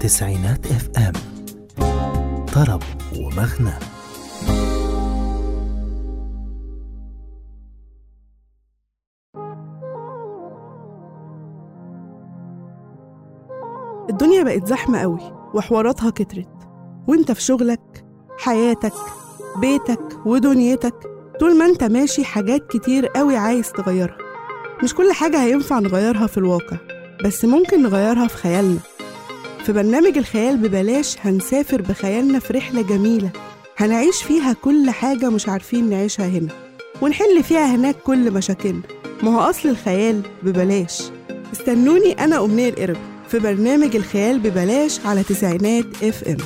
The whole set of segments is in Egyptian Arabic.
تسعينات اف ام طرب ومغنى الدنيا بقت زحمة قوي وحواراتها كترت وانت في شغلك حياتك بيتك ودنيتك طول ما انت ماشي حاجات كتير قوي عايز تغيرها مش كل حاجة هينفع نغيرها في الواقع بس ممكن نغيرها في خيالنا في برنامج الخيال ببلاش هنسافر بخيالنا في رحلة جميلة هنعيش فيها كل حاجة مش عارفين نعيشها هنا ونحل فيها هناك كل مشاكلنا ما هو أصل الخيال ببلاش استنوني أنا أمنية القرب في برنامج الخيال ببلاش على تسعينات اف ام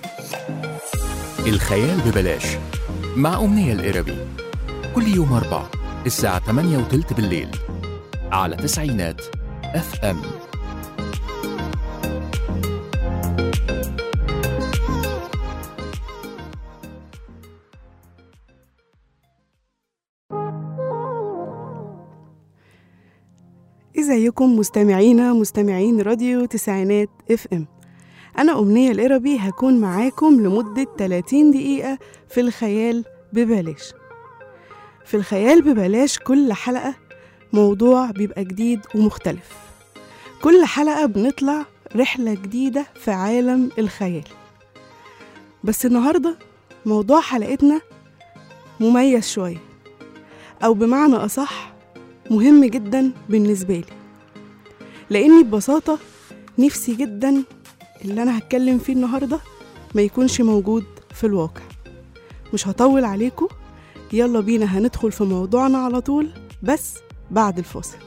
الخيال ببلاش مع أمنية القربي كل يوم أربع الساعة 8 وتلت بالليل على تسعينات اف ام ازيكم مستمعينا مستمعين راديو تسعينات اف ام انا امنيه القربي هكون معاكم لمده 30 دقيقه في الخيال ببلاش في الخيال ببلاش كل حلقه موضوع بيبقى جديد ومختلف كل حلقه بنطلع رحله جديده في عالم الخيال بس النهارده موضوع حلقتنا مميز شويه او بمعنى اصح مهم جدا بالنسبة لي لأني ببساطة نفسي جدا اللي أنا هتكلم فيه النهاردة ما يكونش موجود في الواقع مش هطول عليكم يلا بينا هندخل في موضوعنا على طول بس بعد الفاصل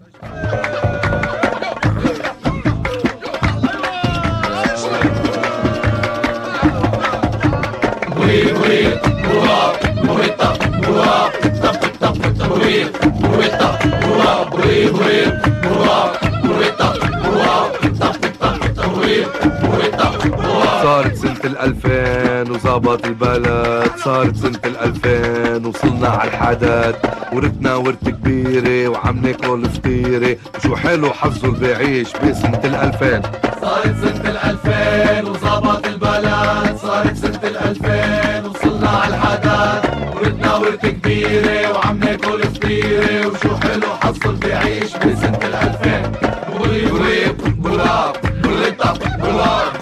صارت سنة الألفين وظبط البلد صارت سنة الألفين وصلنا على الحدث ورثنا ورثة كبيرة وعم ناكل فطيرة وشو حلو حظه اللي بيعيش بسنة الألفين صارت سنة الألفين وظبط البلد صارت سنة الألفين وصلنا على الحدث ورثنا ورثة كبيرة وعم ناكل فطيرة وشو حلو حصل بيعيش بسنة الألفين وي وي بولاب بوليطا بولاب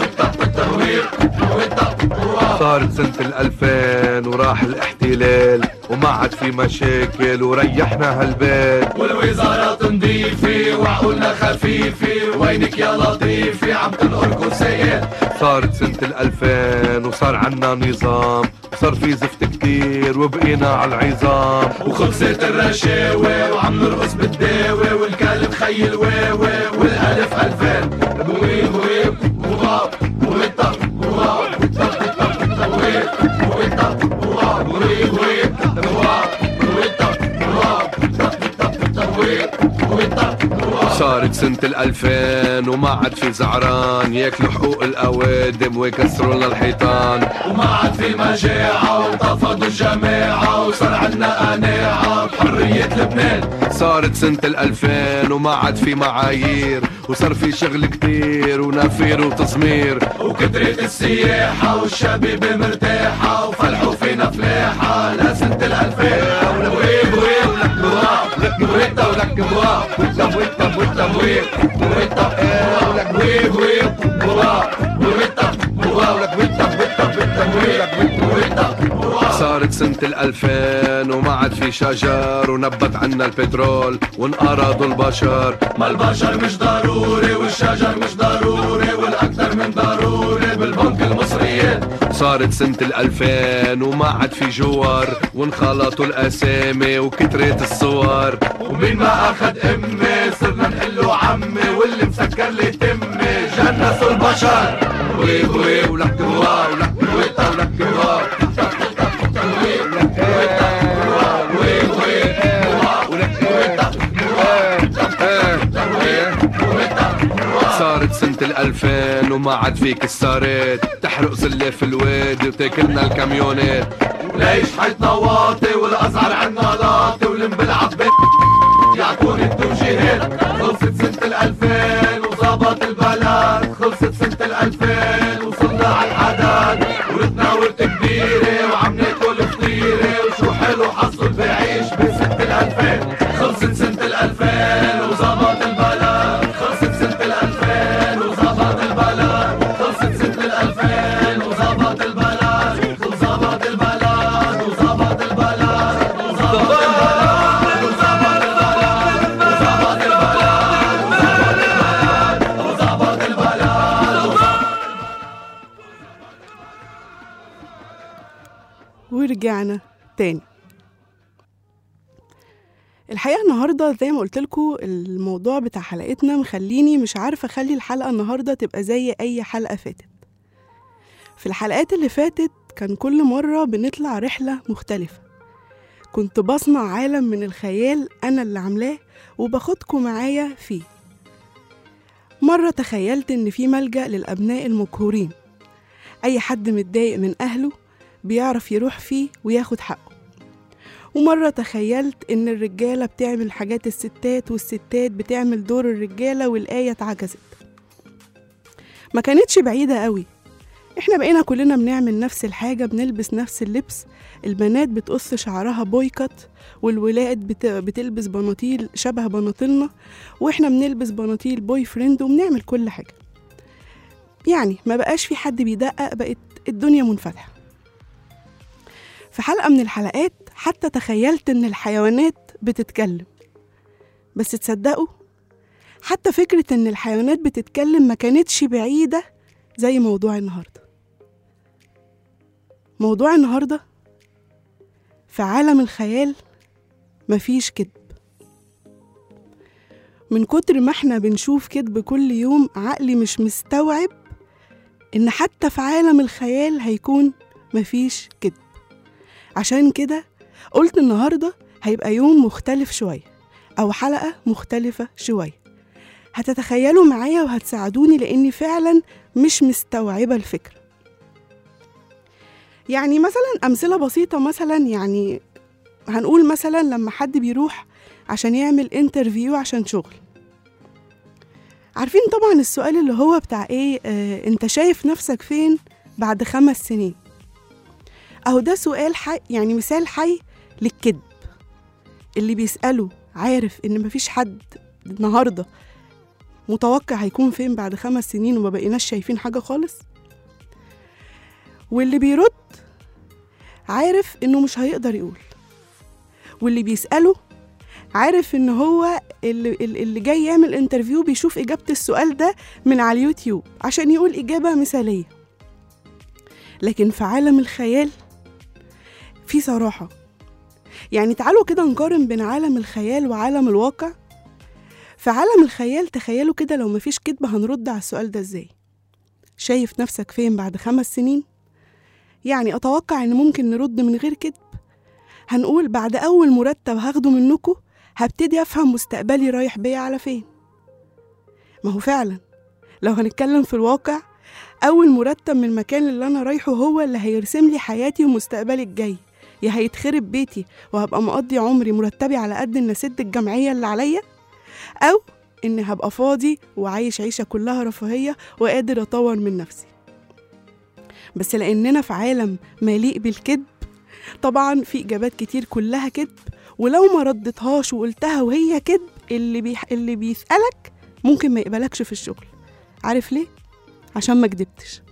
صارت سنة الألفين وراح الاحتلال وما عاد في مشاكل وريحنا هالبيت والوزارات نضيفة وعقولنا خفيفة وينك يا لطيفة عم تنقر كرسيات صارت سنة الألفين وصار عنا نظام وصار في زفت كتير وبقينا على العظام وخلصت الرشاوى وعم نرقص بالداوى والكلب خي الواوى والالف الفين بوي بوي بواب بويطا بواب بويطا بويطا بويطا بواب بوي بوي بواب بويطا بواب بويطا بويطا بواب صارت سنة الألفين وما عاد في زعران ياكلوا حقوق الأوادم ويكسروا لنا الحيطان وما عاد في مجاعة وانتفضوا الجماعة وصار عنا قناعة بحرية لبنان صارت سنة الألفين وما عاد في معايير وصار في شغل كتير ونفير وتصمير وكترت السياحة والشبيبة مرتاحة وفلحوا فينا فلاحة لسنة الألفين ويب ويب ولك بواب بويتا ولك بواب بويتا بويتا بويتا بويب بويتا ولك ويب ويب بواب بويتا بواب ولك بويتا بويتا بويتا بويب بويتا بواب صارت سنة الألفين وما عاد في شجر ونبت عنا البترول وانقرضوا البشر ما البشر مش ضروري والشجر مش ضروري والأكثر من ضروري بالبنك المصريين صارت سنة الألفين وما عاد في جوار وانخلطوا الأسامي وكترت الصور ومين ما اخد امي صرنا نقله عمي واللي مسكر لي تمي جنسوا البشر وي وي ولك بوا ولك بويتا ولك بوا صارت سنة الألفين وما عاد في كسارات تحرق سلة في الوادي وتاكلنا الكاميونات ليش حيطنا واطي والازهر عنا لاطي والمبلعب بيت يعطوني التوجيهات خلصت سنة الألفين وظبط البلد خلصت سنة الألفين ورجعنا تاني الحقيقة النهاردة زي ما قلت لكم الموضوع بتاع حلقتنا مخليني مش عارفة أخلي الحلقة النهاردة تبقى زي أي حلقة فاتت في الحلقات اللي فاتت كان كل مرة بنطلع رحلة مختلفة كنت بصنع عالم من الخيال أنا اللي عاملاه وباخدكم معايا فيه مرة تخيلت إن في ملجأ للأبناء المقهورين أي حد متضايق من أهله بيعرف يروح فيه وياخد حقه ومرة تخيلت إن الرجالة بتعمل حاجات الستات والستات بتعمل دور الرجالة والآية اتعكست ما كانتش بعيدة قوي احنا بقينا كلنا بنعمل نفس الحاجة بنلبس نفس اللبس البنات بتقص شعرها بويكت والولاد بت... بتلبس بناطيل شبه بناطيلنا واحنا بنلبس بناطيل بوي فريند وبنعمل كل حاجة يعني ما بقاش في حد بيدقق بقت الدنيا منفتحة في حلقة من الحلقات حتى تخيلت إن الحيوانات بتتكلم بس تصدقوا حتى فكرة إن الحيوانات بتتكلم ما كانتش بعيدة زي موضوع النهاردة موضوع النهاردة في عالم الخيال مفيش كذب من كتر ما احنا بنشوف كذب كل يوم عقلي مش مستوعب إن حتى في عالم الخيال هيكون مفيش كذب عشان كده قلت النهاردة هيبقى يوم مختلف شوية أو حلقة مختلفة شوية هتتخيلوا معايا وهتساعدوني لأني فعلا مش مستوعبة الفكرة يعني مثلا أمثلة بسيطة مثلا يعني هنقول مثلا لما حد بيروح عشان يعمل انترفيو عشان شغل عارفين طبعا السؤال اللي هو بتاع ايه آه انت شايف نفسك فين بعد خمس سنين اهو ده سؤال حي يعني مثال حي للكذب اللي بيسأله عارف ان مفيش حد النهارده متوقع هيكون فين بعد خمس سنين وما بقيناش شايفين حاجة خالص واللي بيرد عارف انه مش هيقدر يقول واللي بيسأله عارف ان هو اللي, اللي جاي يعمل انترفيو بيشوف اجابة السؤال ده من على اليوتيوب عشان يقول اجابة مثالية لكن في عالم الخيال في صراحة يعني تعالوا كده نقارن بين عالم الخيال وعالم الواقع في عالم الخيال تخيلوا كده لو مفيش كدب هنرد على السؤال ده ازاي شايف نفسك فين بعد خمس سنين يعني أتوقع إن ممكن نرد من غير كدب هنقول بعد أول مرتب هاخده منكم هبتدي أفهم مستقبلي رايح بيا على فين ما هو فعلا لو هنتكلم في الواقع أول مرتب من المكان اللي أنا رايحه هو اللي هيرسم لي حياتي ومستقبلي الجاي يا هيتخرب بيتي وهبقى مقضي عمري مرتبي على قد إن أسد الجمعية اللي عليا أو إني هبقى فاضي وعايش عيشة كلها رفاهية وقادر أطور من نفسي بس لأننا في عالم مليء بالكذب طبعا في إجابات كتير كلها كذب ولو ما ردتهاش وقلتها وهي كذب اللي, بيح... اللي بيسألك ممكن ما يقبلكش في الشغل عارف ليه؟ عشان ما كدبتش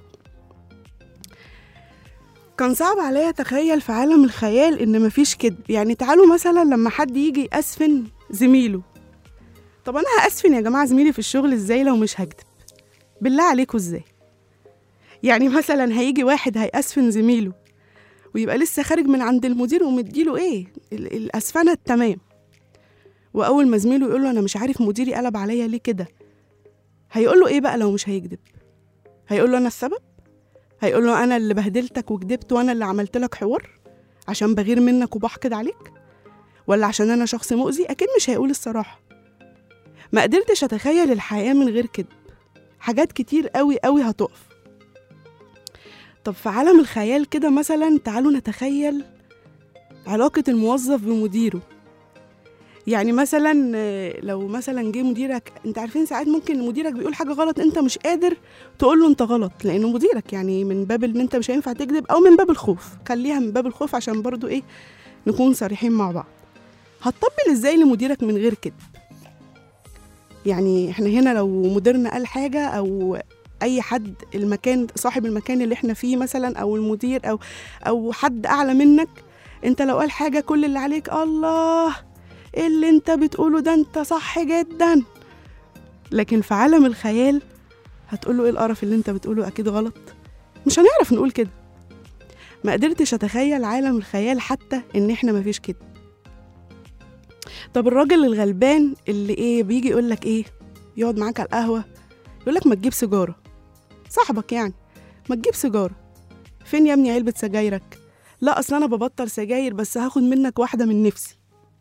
كان صعب عليا اتخيل في عالم الخيال ان مفيش كذب يعني تعالوا مثلا لما حد يجي يأسفن زميله طب انا هأسفن يا جماعه زميلي في الشغل ازاي لو مش هكدب بالله عليكم ازاي يعني مثلا هيجي واحد هيأسفن زميله ويبقى لسه خارج من عند المدير ومديله ايه ال- الأسفنة التمام وأول ما زميله يقول له أنا مش عارف مديري قلب عليا ليه كده هيقول له ايه بقى لو مش هيكذب هيقول له أنا السبب هيقول له أنا اللي بهدلتك وكدبت وأنا اللي عملت لك حوار عشان بغير منك وبحقد عليك ولا عشان أنا شخص مؤذي أكيد مش هيقول الصراحة ما قدرتش أتخيل الحياة من غير كذب حاجات كتير قوي قوي هتقف طب في عالم الخيال كده مثلا تعالوا نتخيل علاقة الموظف بمديره يعني مثلا آه، لو مثلا جه مديرك انت عارفين ساعات ممكن مديرك بيقول حاجة غلط انت مش قادر تقول له انت غلط لانه مديرك يعني من باب ان انت مش هينفع تكذب او من باب الخوف خليها من باب الخوف عشان برضو ايه نكون صريحين مع بعض هتطبل ازاي لمديرك من غير كذب يعني احنا هنا لو مديرنا قال حاجة او اي حد المكان صاحب المكان اللي احنا فيه مثلا او المدير او او حد اعلى منك انت لو قال حاجه كل اللي عليك الله ايه اللي انت بتقوله ده انت صح جدا لكن في عالم الخيال هتقوله ايه القرف اللي انت بتقوله اكيد غلط مش هنعرف نقول كده ما قدرتش اتخيل عالم الخيال حتى ان احنا مفيش كده طب الراجل الغلبان اللي ايه بيجي يقول لك ايه يقعد معاك على القهوه يقول لك ما تجيب سيجاره صاحبك يعني ما تجيب سيجاره فين يا ابني علبه سجايرك لا اصل انا ببطل سجاير بس هاخد منك واحده من نفسي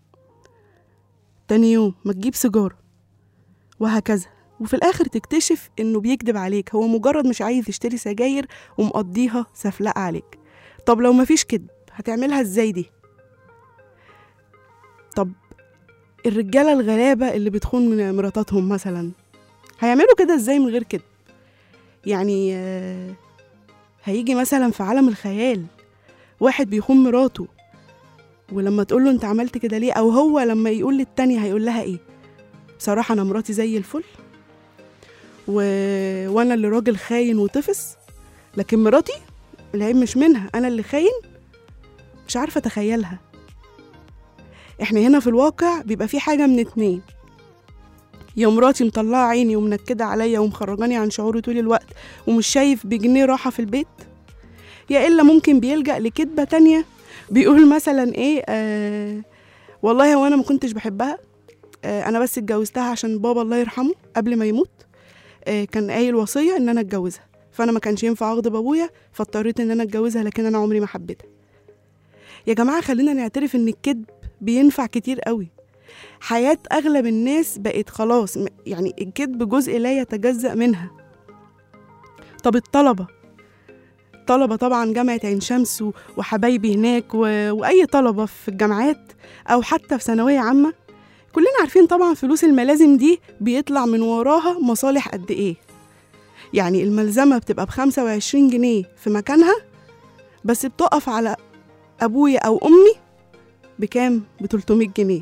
تاني يوم ما تجيب سيجاره وهكذا وفي الاخر تكتشف انه بيكذب عليك هو مجرد مش عايز يشتري سجاير ومقضيها سفلقه عليك طب لو مفيش كذب هتعملها ازاي دي طب الرجاله الغلابه اللي بتخون من مراتاتهم مثلا هيعملوا كده ازاي من غير كده يعني آه، هيجي مثلا في عالم الخيال واحد بيخون مراته ولما تقول له انت عملت كده ليه او هو لما يقول للتانية هيقول لها ايه بصراحة انا مراتي زي الفل و... وانا اللي راجل خاين وطفس لكن مراتي العيب مش منها انا اللي خاين مش عارفة اتخيلها احنا هنا في الواقع بيبقى في حاجة من اتنين يا مراتي مطلعة عيني ومنكدة عليا ومخرجاني عن شعوري طول الوقت ومش شايف بجنيه راحة في البيت يا إلا ممكن بيلجأ لكدبة تانية بيقول مثلا إيه آه والله هو أنا ما كنتش بحبها آه أنا بس اتجوزتها عشان بابا الله يرحمه قبل ما يموت آه كان قايل وصية إن أنا اتجوزها فأنا ما كانش ينفع أغضب أبويا فاضطريت إن أنا اتجوزها لكن أنا عمري ما حبيتها يا جماعة خلينا نعترف إن الكذب بينفع كتير قوي حياة أغلب الناس بقت خلاص م- يعني الكذب جزء لا يتجزأ منها طب الطلبة طلبة طبعا جامعة عين شمس و- وحبايبي هناك و... وأي طلبة في الجامعات أو حتى في ثانوية عامة كلنا عارفين طبعا فلوس الملازم دي بيطلع من وراها مصالح قد إيه يعني الملزمة بتبقى بخمسة وعشرين جنيه في مكانها بس بتقف على أبويا أو أمي بكام؟ ب 300 جنيه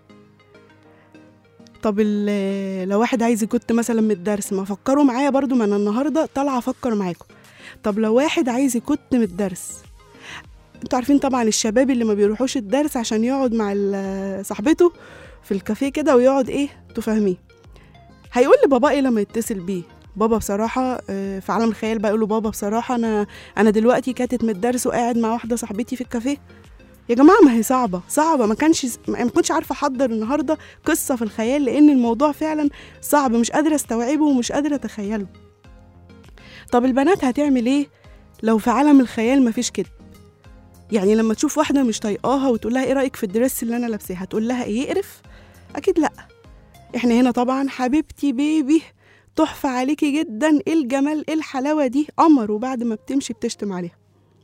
طب ال- لو واحد عايز يكت مثلا من الدرس ما فكروا معايا برضو ما انا النهارده طالعه افكر معاكم طب لو واحد عايز يكت من الدرس انتوا عارفين طبعا الشباب اللي ما بيروحوش الدرس عشان يقعد مع ال- صاحبته في الكافيه كده ويقعد ايه انتوا فاهمين هيقول لبابا ايه لما يتصل بيه بابا بصراحة آه، في عالم الخيال بقى يقول له بابا بصراحة أنا أنا دلوقتي كاتت من الدرس وقاعد مع واحدة صاحبتي في الكافيه يا جماعة ما هي صعبة صعبة ما كانش ما كنتش عارفة أحضر النهاردة قصة في الخيال لأن الموضوع فعلا صعب مش قادرة استوعبه ومش قادرة أتخيله طب البنات هتعمل إيه لو في عالم الخيال مفيش كده يعني لما تشوف واحدة مش طايقاها وتقول لها إيه رأيك في الدرس اللي أنا لابساه هتقول لها إيه يقرف أكيد لأ إحنا هنا طبعا حبيبتي بيبي تحفة عليكي جدا إيه الجمال إيه الحلاوة دي قمر وبعد ما بتمشي بتشتم عليها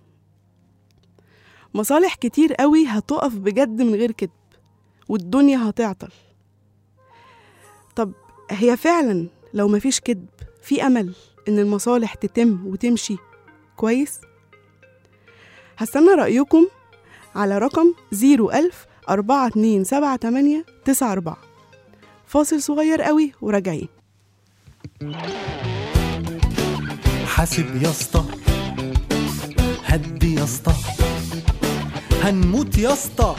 مصالح كتير قوي هتقف بجد من غير كذب والدنيا هتعطل طب هي فعلا لو مفيش كذب في أمل إن المصالح تتم وتمشي كويس هستنى رأيكم على رقم 01000 4278 94 فاصل صغير قوي وراجعين حاسب يا اسطى هدي يا اسطى هنموت يا اسطى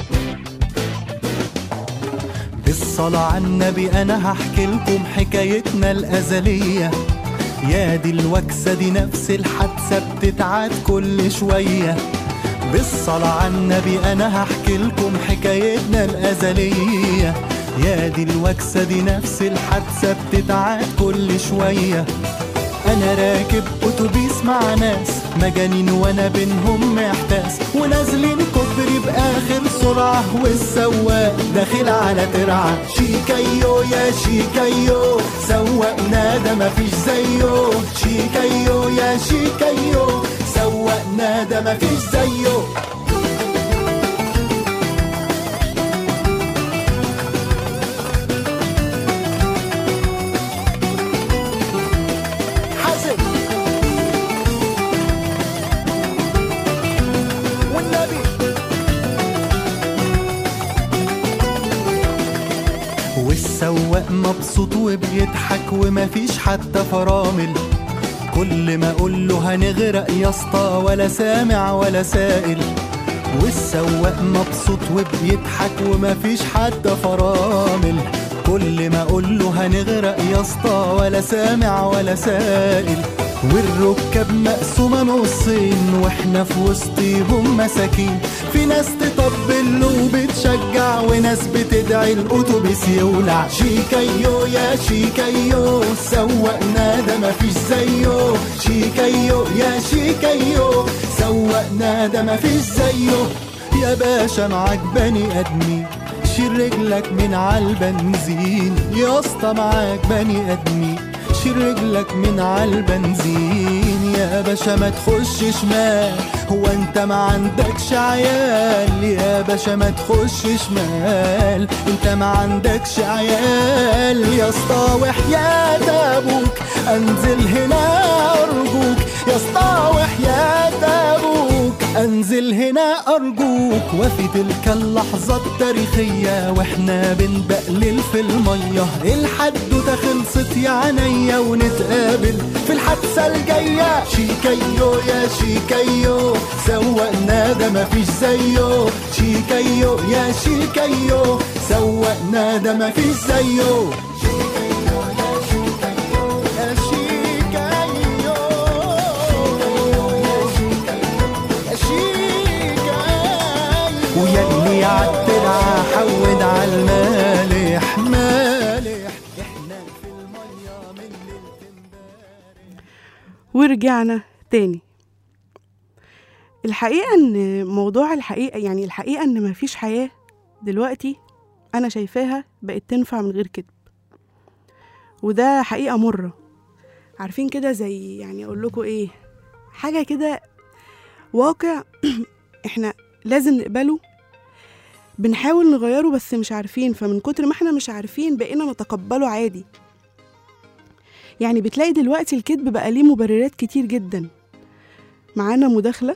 بالصلاة على النبي أنا هحكي لكم حكايتنا الأزلية يا دي الوكسة دي نفس الحادثة بتتعاد كل شوية بالصلاة على النبي أنا هحكي لكم حكايتنا الأزلية يا دي الوكسة دي نفس الحادثة بتتعاد كل شوية انا راكب اتوبيس مع ناس مجانين وانا بينهم محتاس ونازلين كوبري باخر سرعه والسواق داخل على ترعه شيكايو يا شيكايو سوقنا ده مفيش زيه شيكايو يا شيكايو سوقنا ده مفيش زيه حاسب والنبي والسواق مبسوط وبيضحك ومفيش حتى فرامل كل ما اقول له هنغرق يا اسطى ولا سامع ولا سائل والسواق مبسوط وبيضحك ومفيش حتى فرامل كل ما اقول له هنغرق يا اسطى ولا سامع ولا سائل والركاب مقسومة نصين واحنا في وسطيهم مساكين في ناس تطبل وبتشجع وناس بتدعي الاتوبيس يولع شيكايو يا شيكايو سوقنا ده مفيش زيه شيكايو يا شيكايو سوقنا ده مفيش زيه يا باشا معاك بني ادمين شيل رجلك من عالبنزين يا اسطى معاك بني ادمين شيل رجلك من عالبنزين يا باشا ما تخش شمال هو انت ما عندكش عيال يا باشا ما تخش شمال انت ما عندكش عيال يا اسطى وحياة ابوك انزل هنا ارجوك يا اسطى وحياة ابوك انزل هنا ارجوك وفي تلك اللحظة التاريخية واحنا بنبقلل في المية الحدوتة خلصت يا عينيا ونتقابل في الحادثة الجاية شيكايو يا شيكايو سوقنا ده مفيش زيه شيكايو يا شيكايو سوقنا ده مفيش زيه شيكايو يا شيكايو يا شيكايو يا شيكايو ويا اللي عالترعة حود عالمالح مالح احنا في المية من ليلة ورجعنا تاني الحقيقة ان موضوع الحقيقة يعني الحقيقة ان مفيش حياة دلوقتي انا شايفاها بقت تنفع من غير كذب وده حقيقة مرة عارفين كده زي يعني اقول لكم ايه حاجة كده واقع احنا لازم نقبله بنحاول نغيره بس مش عارفين فمن كتر ما احنا مش عارفين بقينا نتقبله عادي يعني بتلاقي دلوقتي الكذب بقى ليه مبررات كتير جدا معانا مداخلة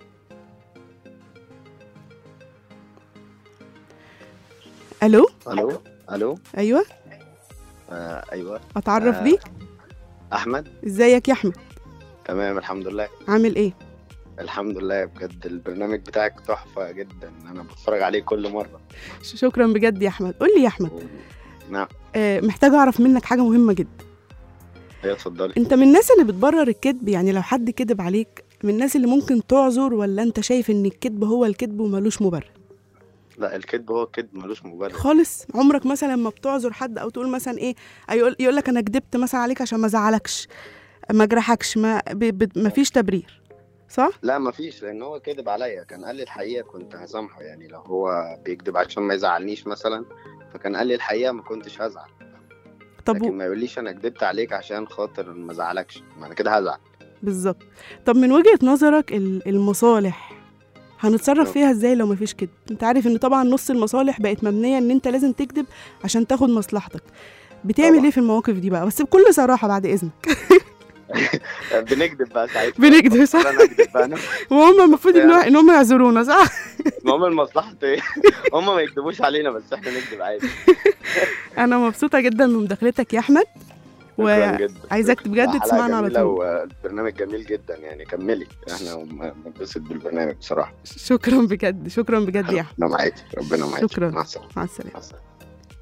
الو الو الو ايوه آه ايوه اتعرف آه. بيك احمد ازيك يا احمد تمام الحمد لله عامل ايه الحمد لله بجد البرنامج بتاعك تحفه جدا انا بتفرج عليه كل مره ش- شكرا بجد يا احمد قول لي يا احمد نعم آه محتاجه اعرف منك حاجه مهمه جدا هي اتفضلي انت من الناس اللي بتبرر الكذب يعني لو حد كذب عليك من الناس اللي ممكن تعذر ولا انت شايف ان الكذب هو الكذب وملوش مبرر لا الكذب هو الكذب ملوش مبرر خالص عمرك مثلا ما بتعذر حد او تقول مثلا ايه يقول, يقول لك انا كدبت مثلا عليك عشان ما ازعلكش ما اجرحكش ما ب... ب... ما فيش تبرير صح لا مفيش لان هو كذب عليا كان قال لي الحقيقه كنت هسامحه يعني لو هو بيكذب عشان ما يزعلنيش مثلا فكان قال لي الحقيقه ما كنتش هزعل طب لكن و... ما يقوليش انا كدبت عليك عشان خاطر ما ازعلكش ما انا كده هزعل بالظبط طب من وجهة نظرك ال- المصالح هنتصرف أه. فيها ازاي لو مفيش كذب انت عارف ان طبعا نص المصالح بقت مبنيه ان انت لازم تكذب عشان تاخد مصلحتك بتعمل طبعا. ايه في المواقف دي بقى بس بكل صراحه بعد اذنك بنكذب بقى ساعتها بنكذب، صح؟ انا اكذب بقى انا وهم المفروض ان ان هم يعذرونا صح المهم المصلحه ايه هم ما يكذبوش علينا بس احنا نكذب عادي انا مبسوطه جدا من مداخلتك يا احمد شكراً جدا. وعايزاك شكراً. بجد حلقة تسمعنا على جميلة طول. والبرنامج جميل جدا يعني كملي احنا بنبسط بالبرنامج بصراحه شكرا بجد شكرا بجد يا احمد ربنا معاكي ربنا معاكي شكراً. مع السلامه مع السلامه مع السلامه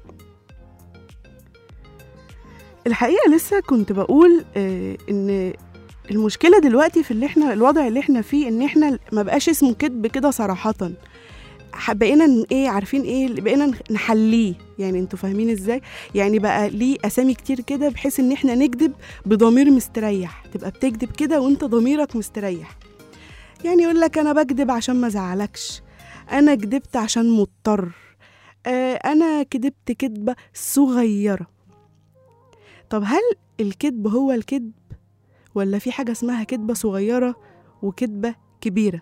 الحقيقه لسه كنت بقول آه ان المشكله دلوقتي في اللي احنا الوضع اللي احنا فيه ان احنا ما بقاش اسمه كذب كده صراحه ح- بقينا ن- ايه عارفين ايه بقينا نخ- نحليه يعني انتوا فاهمين ازاي يعني بقى ليه اسامي كتير كده بحيث ان احنا نكذب بضمير مستريح تبقى بتكذب كده وانت ضميرك مستريح يعني يقول لك انا بكذب عشان ما ازعلكش انا كذبت عشان مضطر آه انا كذبت كذبه صغيره طب هل الكذب هو الكذب ولا في حاجه اسمها كذبه صغيره وكذبه كبيره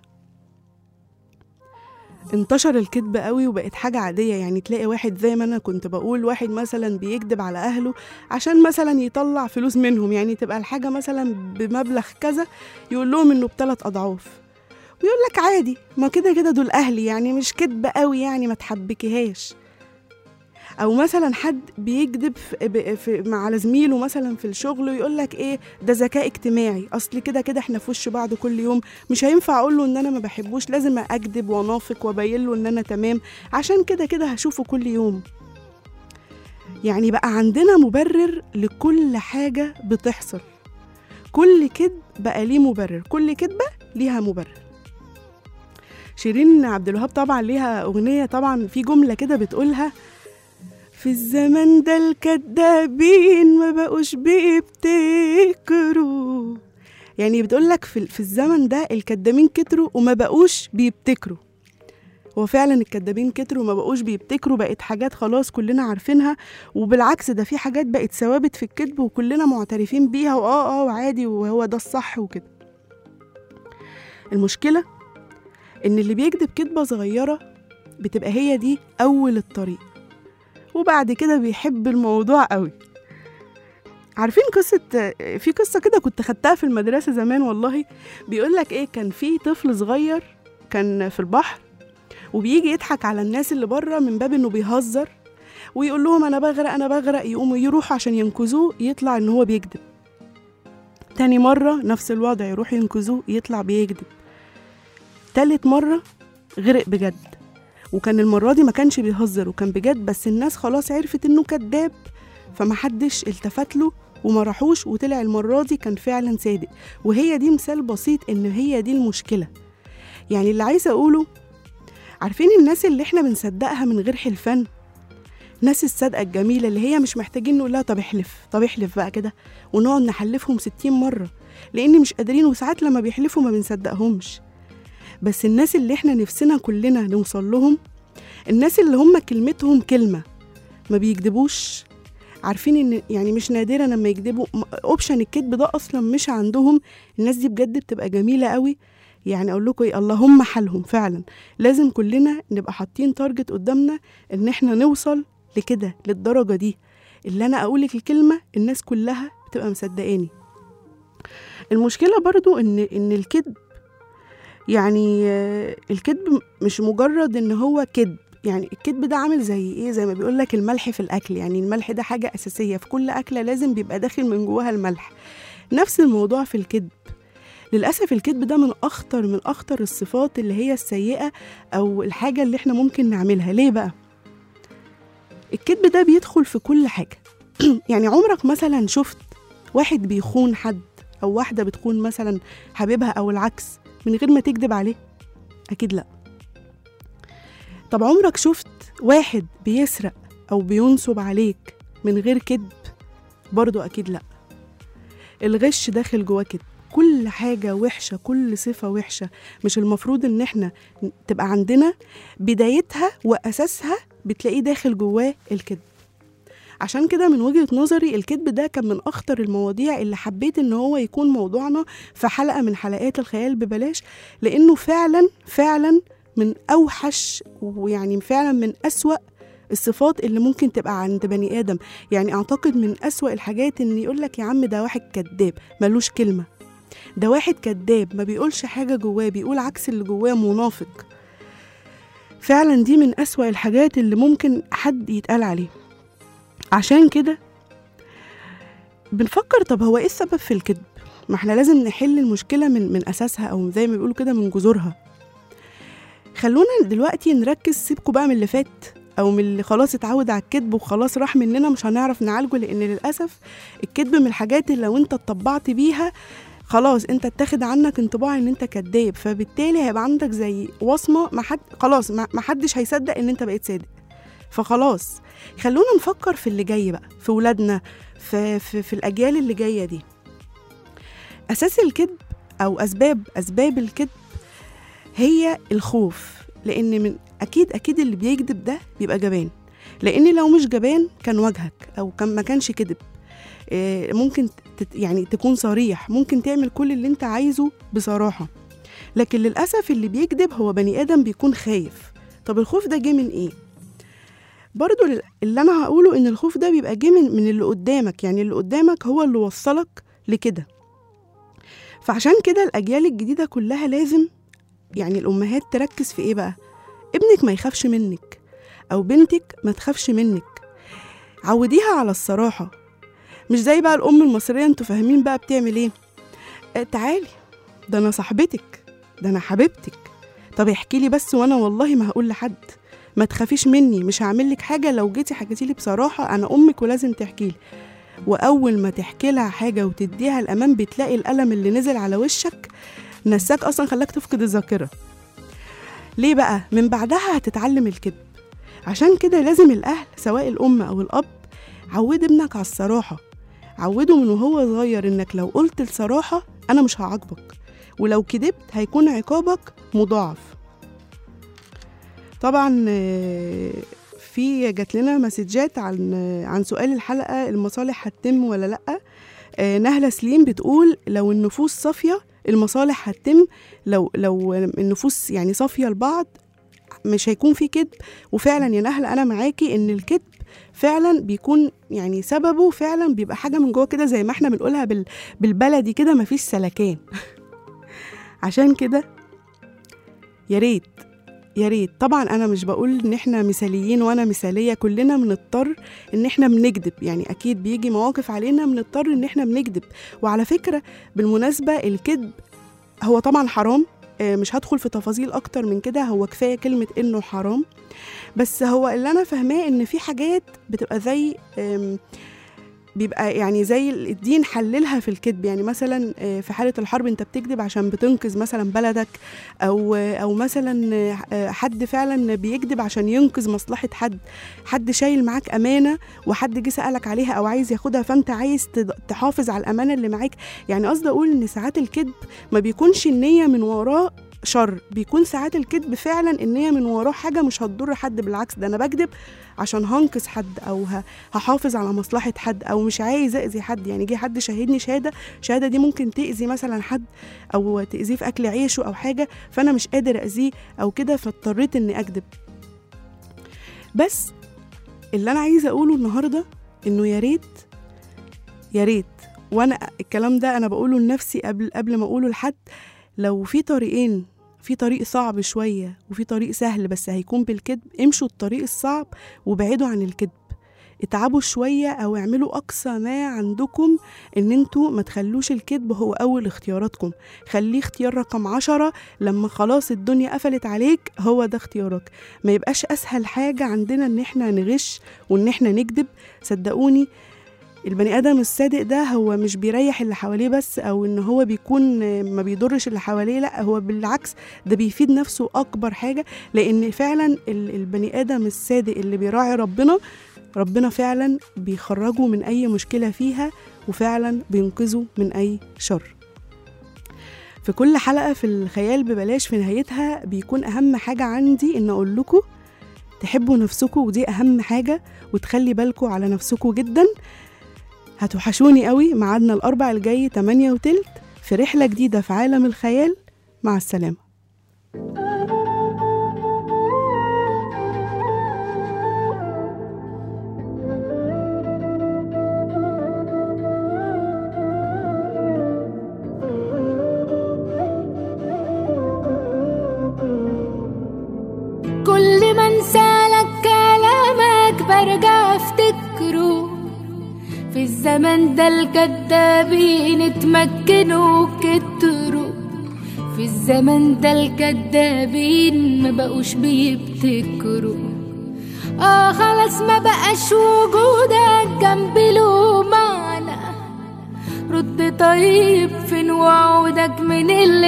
انتشر الكذب قوي وبقت حاجة عادية يعني تلاقي واحد زي ما أنا كنت بقول واحد مثلا بيكذب على أهله عشان مثلا يطلع فلوس منهم يعني تبقى الحاجة مثلا بمبلغ كذا يقول لهم إنه بثلاث أضعاف ويقول لك عادي ما كده كده دول أهلي يعني مش كذب قوي يعني ما تحبكيهاش او مثلا حد بيكذب في ب- في مع زميله مثلا في الشغل ويقول لك ايه ده ذكاء اجتماعي اصل كده كده احنا في وش بعض كل يوم مش هينفع اقول له ان انا ما بحبوش لازم اكذب وانافق وابين له ان انا تمام عشان كده كده هشوفه كل يوم يعني بقى عندنا مبرر لكل حاجه بتحصل كل كذب بقى ليه مبرر كل كذبة ليها مبرر شيرين عبد الوهاب طبعا ليها أغنية طبعا في جملة كده بتقولها في الزمن ده الكدابين ما بقوش بيبتكروا يعني بتقول لك في, في الزمن ده الكدابين كتروا وما بقوش بيبتكروا هو فعلا الكدابين كتروا وما بقوش بيبتكروا بقت حاجات خلاص كلنا عارفينها وبالعكس ده في حاجات بقت ثوابت في الكذب وكلنا معترفين بيها واه اه وعادي وهو ده الصح وكده المشكلة إن اللي بيكذب كذبة صغيرة بتبقى هي دي أول الطريق وبعد كده بيحب الموضوع قوي عارفين قصة في قصة كده كنت خدتها في المدرسة زمان والله بيقول لك إيه كان في طفل صغير كان في البحر وبيجي يضحك على الناس اللي بره من باب إنه بيهزر ويقول لهم أنا بغرق أنا بغرق يقوموا يروحوا عشان ينقذوه يطلع إن هو بيكذب تاني مرة نفس الوضع يروح ينقذوه يطلع بيكذب تالت مرة غرق بجد وكان المرة دي ما كانش بيهزر وكان بجد بس الناس خلاص عرفت انه كذاب فمحدش التفت له وما راحوش وطلع المرة دي كان فعلا صادق وهي دي مثال بسيط ان هي دي المشكلة يعني اللي عايزة اقوله عارفين الناس اللي احنا بنصدقها من غير حلفان ناس الصدقة الجميلة اللي هي مش محتاجين نقول لها طب احلف طب احلف بقى كده ونقعد نحلفهم ستين مرة لأن مش قادرين وساعات لما بيحلفوا ما بنصدقهمش بس الناس اللي احنا نفسنا كلنا نوصل لهم الناس اللي هم كلمتهم كلمة ما بيكذبوش عارفين ان يعني مش نادرا لما يكذبوا اوبشن الكذب ده اصلا مش عندهم الناس دي بجد بتبقى جميله قوي يعني اقول لكم ايه اللهم حالهم فعلا لازم كلنا نبقى حاطين تارجت قدامنا ان احنا نوصل لكده للدرجه دي اللي انا اقولك الكلمه الناس كلها بتبقى مصدقاني المشكله برضو ان ان الكذب يعني آه، الكذب مش مجرد ان هو كذب يعني الكذب ده عامل زي ايه زي ما بيقول لك الملح في الاكل يعني الملح ده حاجه اساسيه في كل اكله لازم بيبقى داخل من جواها الملح نفس الموضوع في الكذب للاسف الكذب ده من اخطر من اخطر الصفات اللي هي السيئه او الحاجه اللي احنا ممكن نعملها ليه بقى الكذب ده بيدخل في كل حاجه يعني عمرك مثلا شفت واحد بيخون حد او واحده بتخون مثلا حبيبها او العكس من غير ما تكذب عليه اكيد لا طب عمرك شفت واحد بيسرق او بينصب عليك من غير كذب برضو اكيد لا الغش داخل جواه كده كل حاجة وحشة كل صفة وحشة مش المفروض ان احنا تبقى عندنا بدايتها واساسها بتلاقيه داخل جواه الكذب عشان كده من وجهة نظري الكذب ده كان من أخطر المواضيع اللي حبيت إن هو يكون موضوعنا في حلقة من حلقات الخيال ببلاش لأنه فعلا فعلا من أوحش ويعني فعلا من أسوأ الصفات اللي ممكن تبقى عند بني آدم يعني أعتقد من أسوأ الحاجات إن يقولك يا عم ده واحد كذاب ملوش كلمة ده واحد كذاب ما بيقولش حاجة جواه بيقول عكس اللي جواه منافق فعلا دي من أسوأ الحاجات اللي ممكن حد يتقال عليه عشان كده بنفكر طب هو ايه السبب في الكذب ما احنا لازم نحل المشكلة من من أساسها أو زي ما بيقولوا كده من جذورها خلونا دلوقتي نركز سيبكوا بقى من اللي فات أو من اللي خلاص اتعود على الكذب وخلاص راح مننا مش هنعرف نعالجه لأن للأسف الكذب من الحاجات اللي لو انت اتطبعت بيها خلاص انت اتاخد عنك انطباع ان انت كذاب فبالتالي هيبقى عندك زي وصمه ما حد خلاص ما ما حدش هيصدق ان انت بقيت صادق فخلاص خلونا نفكر في اللي جاي بقى في ولادنا في, في, في الأجيال اللي جاية دي أساس الكذب أو أسباب أسباب الكذب هي الخوف لأن من أكيد أكيد اللي بيكذب ده بيبقى جبان لأن لو مش جبان كان وجهك أو كان ما كانش كذب إيه، ممكن تت يعني تكون صريح ممكن تعمل كل اللي انت عايزه بصراحة لكن للأسف اللي بيكذب هو بني آدم بيكون خايف طب الخوف ده جه من إيه؟ برضو لل- اللي انا هقوله ان الخوف ده بيبقى جه من, من اللي قدامك يعني اللي قدامك هو اللي وصلك لكده فعشان كده الاجيال الجديده كلها لازم يعني الامهات تركز في ايه بقى ابنك ما يخافش منك او بنتك ما تخافش منك عوديها على الصراحه مش زي بقى الام المصريه انتوا فاهمين بقى بتعمل ايه آه تعالي ده انا صاحبتك ده انا حبيبتك طب احكي لي بس وانا والله ما هقول لحد ما تخافيش مني مش هعمل لك حاجه لو جيتي حكيتي لي بصراحه انا امك ولازم تحكي لي واول ما تحكي لها حاجه وتديها الامان بتلاقي الالم اللي نزل على وشك نساك اصلا خلاك تفقد الذاكره ليه بقى من بعدها هتتعلم الكذب عشان كده لازم الاهل سواء الام او الاب عود ابنك على الصراحه عوده من وهو صغير انك لو قلت الصراحه انا مش هعاقبك ولو كدبت هيكون عقابك مضاعف طبعا آه، في جات لنا مسجات عن عن سؤال الحلقه المصالح هتتم ولا لا آه، نهله سليم بتقول لو النفوس صافيه المصالح هتتم لو لو النفوس يعني صافيه لبعض مش هيكون في كذب وفعلا يا نهله انا معاكي ان الكذب فعلا بيكون يعني سببه فعلا بيبقى حاجه من جوه كده زي ما احنا بنقولها بال بالبلدي كده مفيش سلكان عشان كده يا ريت يا ريت طبعا انا مش بقول ان احنا مثاليين وانا مثاليه كلنا بنضطر ان احنا بنكذب يعني اكيد بيجي مواقف علينا بنضطر ان احنا بنكذب وعلى فكره بالمناسبه الكذب هو طبعا حرام آه، مش هدخل في تفاصيل اكتر من كده هو كفايه كلمه انه حرام بس هو اللي انا فاهماه ان في حاجات بتبقى زي آم، بيبقى يعني زي الدين حللها في الكذب يعني مثلا آه، في حاله الحرب انت بتكذب عشان بتنقذ مثلا بلدك او او مثلا آه، حد فعلا بيكذب عشان ينقذ مصلحه حد حد شايل معاك امانه وحد جه سالك عليها او عايز ياخدها فانت عايز تد- تحافظ على الامانه اللي معاك يعني قصدي اقول ان ساعات الكذب ما بيكونش النيه من وراه شر بيكون ساعات الكذب فعلا النيه من وراه حاجه مش هتضر حد بالعكس ده انا بكذب عشان هنقذ حد او ه- هحافظ على مصلحه حد او مش عايز اذي حد يعني جه حد شاهدني شهاده الشهاده دي ممكن تاذي مثلا حد او تاذيه في اكل عيشه او حاجه فانا مش قادر اذيه او كده فاضطريت اني اكذب بس اللي انا عايزه اقوله النهارده انه يا ريت يا ريت وانا الكلام ده انا بقوله لنفسي قبل قبل ما اقوله لحد لو في طريقين في طريق صعب شويه وفي طريق سهل بس هيكون بالكذب امشوا الطريق الصعب وابعدوا عن الكذب اتعبوا شوية أو اعملوا أقصى ما عندكم إن انتوا ما تخلوش الكذب هو أول اختياراتكم خليه اختيار رقم عشرة لما خلاص الدنيا قفلت عليك هو ده اختيارك ما يبقاش أسهل حاجة عندنا إن احنا نغش وإن احنا نكذب صدقوني البني ادم الصادق ده هو مش بيريح اللي حواليه بس او ان هو بيكون ما بيضرش اللي حواليه لا هو بالعكس ده بيفيد نفسه اكبر حاجه لان فعلا ال- البني ادم الصادق اللي بيراعي ربنا ربنا فعلا بيخرجه من اي مشكله فيها وفعلا بينقذه من اي شر في كل حلقه في الخيال ببلاش في نهايتها بيكون اهم حاجه عندي ان اقول لكم تحبوا نفسكم ودي اهم حاجه وتخلي بالكم على نفسكم جدا هتوحشوني قوي ميعادنا الأربع الجاي 8 وتلت في رحلة جديدة في عالم الخيال مع السلامة كل ما انسالك كلامك برجع افتكره في الزمن ده الكدابين اتمكنوا كتروا في الزمن ده الكدابين ما بقوش بيبتكروا اه خلاص ما بقاش وجودك جنبي له معنى رد طيب فين وعودك من اللي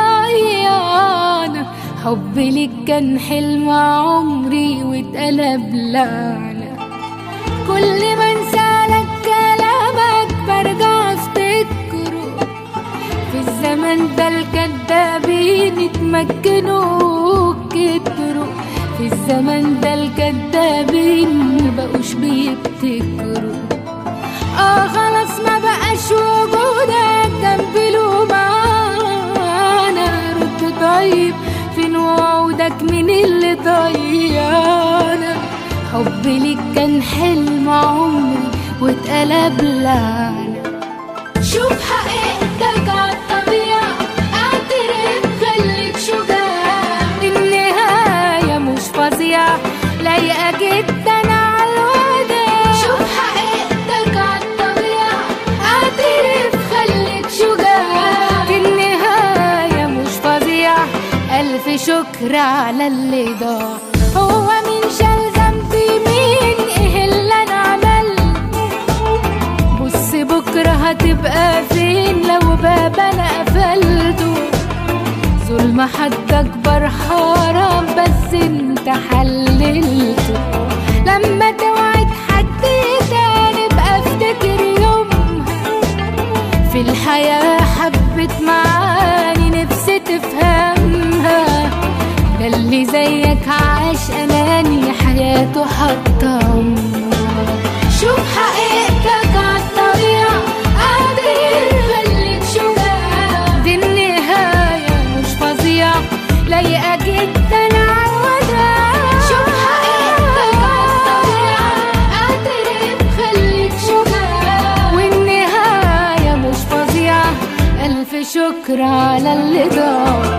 ضيعنا حبي ليك كان حلم عمري واتقلب لعنة كل ما انسالك كلامك برجع افتكره في الزمن ده الكدابين اتمكنوا كتروا في الزمن ده الكدابين مبقوش بيبتكروا اه خلاص ما بقاش وجودك جنبي له معنى رد طيب فين وعودك من اللي ضيعنا حبي ليك كان حلم عمري واتقلب لعنة شوف حقيقتك عالطبيعة اعترف خليك شجاع النهاية مش فظيعة لايقة جدا عالوداع شوف حقيقتك عالطبيعة اعترف خليك شجاع النهاية مش فظيعة ألف شكر على اللي ضاع هو مين شال ذنبي مين ايه اللي انا عملته هتبقى فين لو باب انا قفلته ظلم حد اكبر حرام بس انت حللته لما توعد حد تاني بقى افتكر يومها في الحياة حبت معاني نفسي تفهمها ده اللي زيك عاش أناني حياته حتى عمرها شوف حقيقتك عالطبيعة قادر خليك شجاع دي النهاية مش فظيعة لايقة جدا عالوداع شوف حقيقتك عالطبيعة قادر خليك شجاع والنهاية مش فظيعة ألف شكر على اللي ضاع